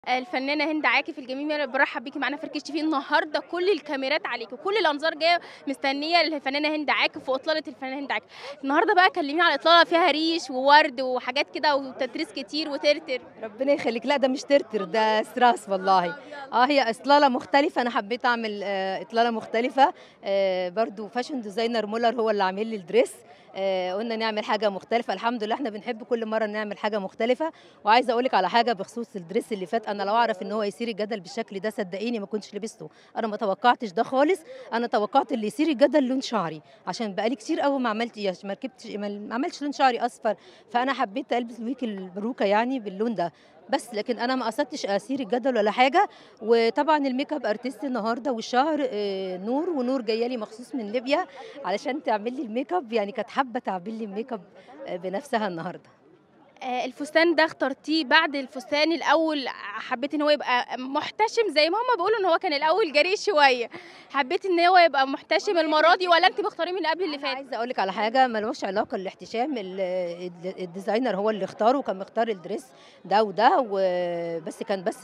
الفنانه هند عاكف الجميله برحب بيكي معانا في ركش تي في النهارده كل الكاميرات عليكي وكل الانظار جايه مستنيه الفنانه هند عاكف واطلاله الفنانه هند عاكف النهارده بقى كلميني على اطلاله فيها ريش وورد وحاجات كده وتتريس كتير وترتر ربنا يخليك لا ده مش ترتر ده استراس والله اه هي اطلاله مختلفه انا حبيت اعمل آه اطلاله مختلفه آه برضو فاشن ديزاينر مولر هو اللي عامل لي الدريس آه قلنا نعمل حاجه مختلفه الحمد لله احنا بنحب كل مره نعمل حاجه مختلفه وعايزه اقول لك على حاجه بخصوص الدريس اللي فات انا لو اعرف ان هو يثير الجدل بالشكل ده صدقيني ما كنتش لبسته انا ما توقعتش ده خالص انا توقعت اللي يثير الجدل لون شعري عشان بقالي كتير قوي ما عملتش ما ركبتش ما عملتش لون شعري اصفر فانا حبيت البس ويك البروكه يعني باللون ده بس لكن انا ما قصدتش اثير الجدل ولا حاجه وطبعا الميك اب ارتست النهارده والشهر آه نور ونور جايه لي مخصوص من ليبيا علشان تعمل لي الميك اب يعني كانت حابه تعمل لي الميك اب آه بنفسها النهارده الفستان ده اخترتيه بعد الفستان الاول حبيت ان هو يبقى محتشم زي ما هم بيقولوا ان هو كان الاول جريء شويه حبيت ان هو يبقى محتشم المره دي ولا انت مختاريه من قبل اللي فات عايزه اقول لك على حاجه ملوش علاقه الاحتشام الديزاينر هو اللي اختاره وكان مختار الدريس ده وده وبس كان بس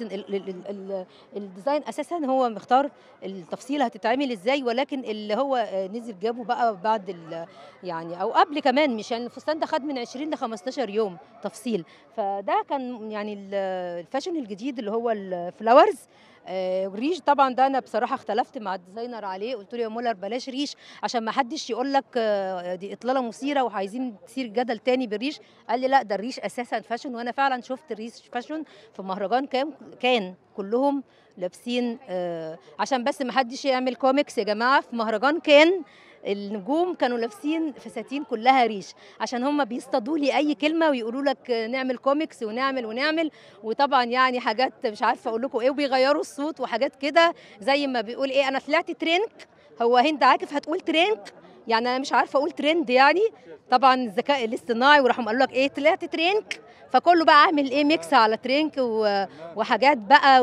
الديزاين اساسا هو مختار التفصيله هتتعمل ازاي ولكن اللي هو نزل جابه بقى بعد يعني او قبل كمان مش يعني الفستان ده خد من 20 ل 15 يوم تفصيل فده كان يعني الفاشن الجديد اللي هو الفلاورز آه ريش طبعا ده انا بصراحه اختلفت مع الديزاينر عليه قلت له يا مولر بلاش ريش عشان ما حدش يقول لك آه دي اطلاله مثيره وعايزين تثير جدل تاني بالريش قال لي لا ده الريش اساسا فاشن وانا فعلا شفت الريش فاشن في مهرجان كان كان كلهم لابسين آه عشان بس ما حدش يعمل كوميكس يا جماعه في مهرجان كان النجوم كانوا لابسين فساتين كلها ريش عشان هم بيصطادوا لي اي كلمه ويقولوا لك نعمل كوميكس ونعمل ونعمل وطبعا يعني حاجات مش عارفه اقول لكم ايه وبيغيروا الصوت وحاجات كده زي ما بيقول ايه انا طلعت ترنك هو هند عاكف هتقول ترنك يعني انا مش عارفه اقول ترند يعني طبعا الذكاء الاصطناعي وراحوا قالوا لك ايه طلعت ترنك فكله بقى عامل ايه ميكس على ترنك وحاجات بقى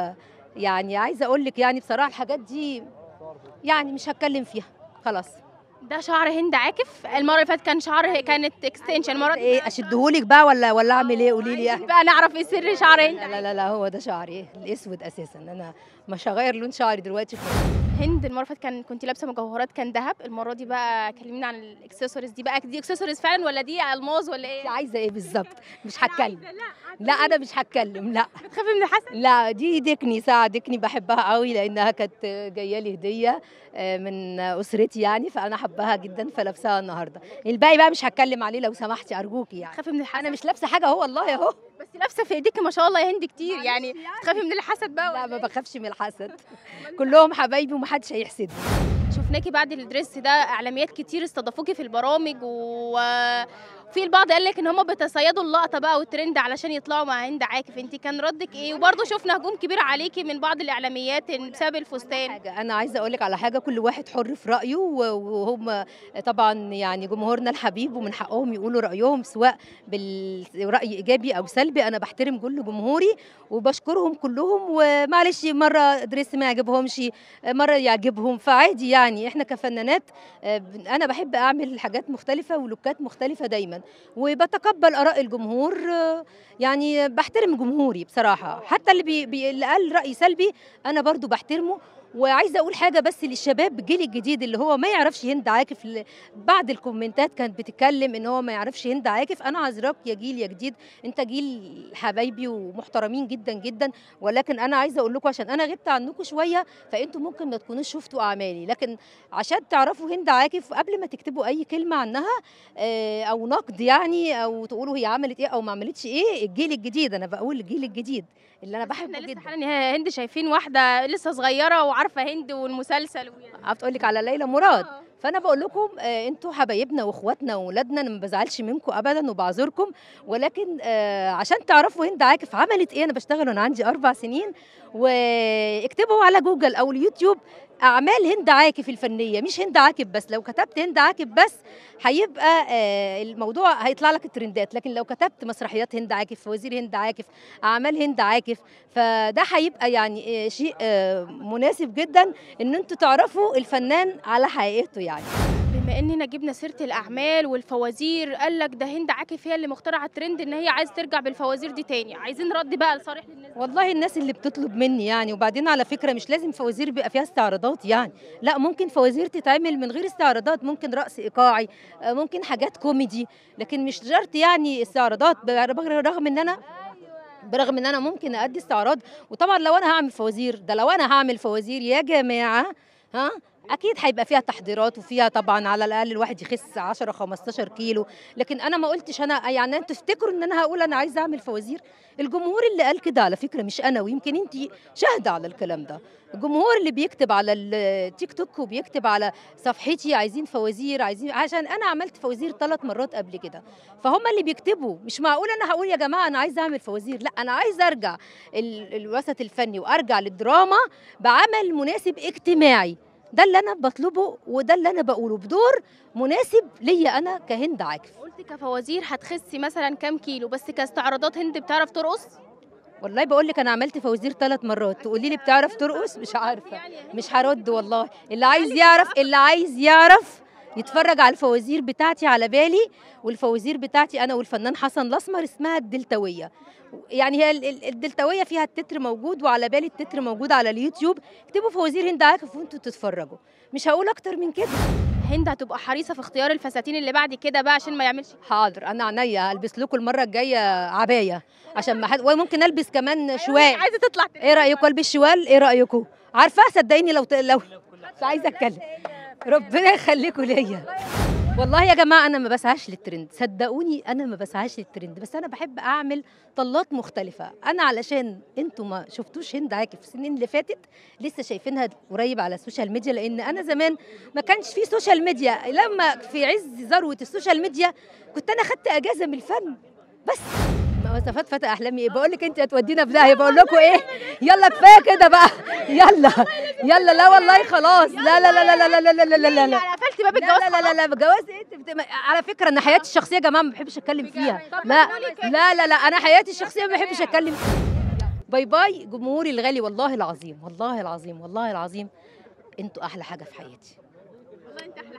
ويعني عايزه اقول لك يعني بصراحه الحاجات دي يعني مش هتكلم فيها خلاص ده شعر هند عاكف المره اللي فاتت كان شعر كانت اكستنشن المره دي ايه اشدهولك بقى ولا ولا اعمل ايه قولي لي بقى نعرف ايه سر شعر هند لا لا لا هو ده شعري الاسود اساسا انا مش هغير لون شعري دلوقتي هند المره اللي فاتت كان كنت لابسه مجوهرات كان ذهب المره دي بقى كلمينا عن الاكسسوارز دي بقى دي اكسسوارز فعلا ولا دي الماظ ولا ايه عايزه ايه بالظبط مش هتكلم لا انا مش هتكلم لا بتخافي من الحسد لا دي ديكني ساعه ديكني بحبها قوي لانها كانت جايه لي هديه من اسرتي يعني فانا حبها جدا فلابساها النهارده الباقي بقى مش هتكلم عليه لو سمحتي ارجوكي يعني بتخافي من الحسد انا مش لابسه حاجه اهو والله اهو بس لابسه في ايديكي ما شاء الله يا هند كتير يعني بتخافي من الحسد بقى لا ما بخافش من الحسد كلهم حبايبي ومحدش هيحسدني شفناكي بعد الدريس ده اعلاميات كتير استضافوكي في البرامج و في البعض قال لك ان هم بيتصيدوا اللقطه بقى والترند علشان يطلعوا مع هند عاكف انت كان ردك ايه وبرده شفنا هجوم كبير عليكي من بعض الاعلاميات بسبب الفستان حاجة انا عايزه اقول لك على حاجه كل واحد حر في رايه وهم طبعا يعني جمهورنا الحبيب ومن حقهم يقولوا رايهم سواء بالراي ايجابي او سلبي انا بحترم كل جمهوري وبشكرهم كلهم ومعلش مره دريس ما يعجبهمش مره يعجبهم فعادي يعني احنا كفنانات انا بحب اعمل حاجات مختلفه ولوكات مختلفه دايما وبتقبل اراء الجمهور يعني بحترم جمهوري بصراحه حتى اللي, بي بي اللي قال راي سلبي انا برضو بحترمه وعايزه اقول حاجه بس للشباب الجيل الجديد اللي هو ما يعرفش هند عاكف بعد الكومنتات كانت بتتكلم ان هو ما يعرفش هند عاكف انا عذراك يا جيل يا جديد انت جيل حبايبي ومحترمين جدا جدا ولكن انا عايزه اقول لكم عشان انا غبت عنكم شويه فانتم ممكن ما تكونوش شفتوا اعمالي لكن عشان تعرفوا هند عاكف قبل ما تكتبوا اي كلمه عنها او نقد يعني او تقولوا هي عملت ايه او ما عملتش ايه الجيل الجديد انا بقول الجيل الجديد اللي انا بحبه جدا حالا هند شايفين واحده لسه صغيره وعارفه هند والمسلسل عارفه اقول لك على ليلى مراد فانا بقول لكم آه انتوا حبايبنا واخواتنا واولادنا انا ما بزعلش منكم ابدا وبعذركم ولكن آه عشان تعرفوا هند عاكف عملت ايه انا بشتغل وانا عندي اربع سنين واكتبوا على جوجل او اليوتيوب اعمال هند عاكف الفنيه مش هند عاكف بس لو كتبت هند عاكف بس هيبقى آه الموضوع هيطلع لك الترندات لكن لو كتبت مسرحيات هند عاكف فوازير هند عاكف اعمال هند عاكف فده هيبقى يعني آه شيء آه مناسب جدا ان انتوا تعرفوا الفنان على حقيقته يعني بما اننا جبنا سيره الاعمال والفوازير قال لك ده هند عاكف هي اللي مخترعه الترند ان هي عايز ترجع بالفوازير دي تاني عايزين رد بقى لصريح للناس والله الناس اللي بتطلب مني يعني وبعدين على فكره مش لازم فوازير بيبقى فيها استعراضات يعني لا ممكن فوازير تتعمل من غير استعراضات ممكن رقص ايقاعي آه، ممكن حاجات كوميدي لكن مش شرط يعني استعراضات رغم ان انا برغم ان انا ممكن ادي استعراض وطبعا لو انا هعمل فوازير ده لو انا هعمل فوازير يا جماعه ها اكيد هيبقى فيها تحضيرات وفيها طبعا على الاقل الواحد يخس 10 15 كيلو لكن انا ما قلتش انا يعني انتوا تفتكروا ان انا هقول انا عايزه اعمل فوازير الجمهور اللي قال كده على فكره مش انا ويمكن انت شاهده على الكلام ده الجمهور اللي بيكتب على التيك توك وبيكتب على صفحتي عايزين فوازير عايزين عشان انا عملت فوازير ثلاث مرات قبل كده فهم اللي بيكتبوا مش معقول انا هقول يا جماعه انا عايزه اعمل فوازير لا انا عايزه ارجع ال- الوسط الفني وارجع للدراما بعمل مناسب اجتماعي ده اللي انا بطلبه وده اللي انا بقوله بدور مناسب ليا انا كهند عاكف قلت كفوازير هتخسي مثلا كام كيلو بس كاستعراضات هند بتعرف ترقص والله بقول لك انا عملت فوازير ثلاث مرات تقولي لي بتعرف ترقص مش عارفه مش هرد والله اللي عايز يعرف اللي عايز يعرف يتفرج على الفوازير بتاعتي على بالي والفوازير بتاعتي انا والفنان حسن الاسمر اسمها الدلتويه يعني هي ال- ال- الدلتويه فيها التتر موجود وعلى بالي التتر موجود على اليوتيوب اكتبوا فوازير هند عاكف وانتوا تتفرجوا مش هقول اكتر من كده هند هتبقى حريصه في اختيار الفساتين اللي بعد كده بقى عشان ما يعملش حاضر انا عينيا هلبس لكم المره الجايه عبايه عشان ما حد وممكن البس كمان شوال عايزه تطلع تاني. ايه رايكم البس شوال ايه رايكم عارفه صدقيني لو ت... لو مش عايزه اتكلم ربنا يخليكم ليا والله يا جماعه انا ما بسعاش للترند صدقوني انا ما بسعاش للترند بس انا بحب اعمل طلات مختلفه انا علشان انتوا ما شفتوش هند عاكف السنين اللي فاتت لسه شايفينها قريب على السوشيال ميديا لان انا زمان ما كانش في سوشيال ميديا لما في عز ذروه السوشيال ميديا كنت انا خدت اجازه من الفن بس مواصفات فتى احلامي ايه بقول لك انت هتودينا في داهيه بقول لكم ايه يلا كفايه كده بقى يلا يلا لا والله خلاص لا لا لا لا لا لا لا لا لا لا لا يعني قفلت باب لا الجواز لا لا لا لا جواز ايه انت بت- على فكره انا حياتي الشخصيه يا جماعه ما بحبش اتكلم فيها لا لا لا لا انا حياتي الشخصيه ما بحبش اتكلم فيها باي باي جمهوري الغالي والله العظيم والله العظيم والله العظيم انتوا احلى حاجه في حياتي والله انت احلى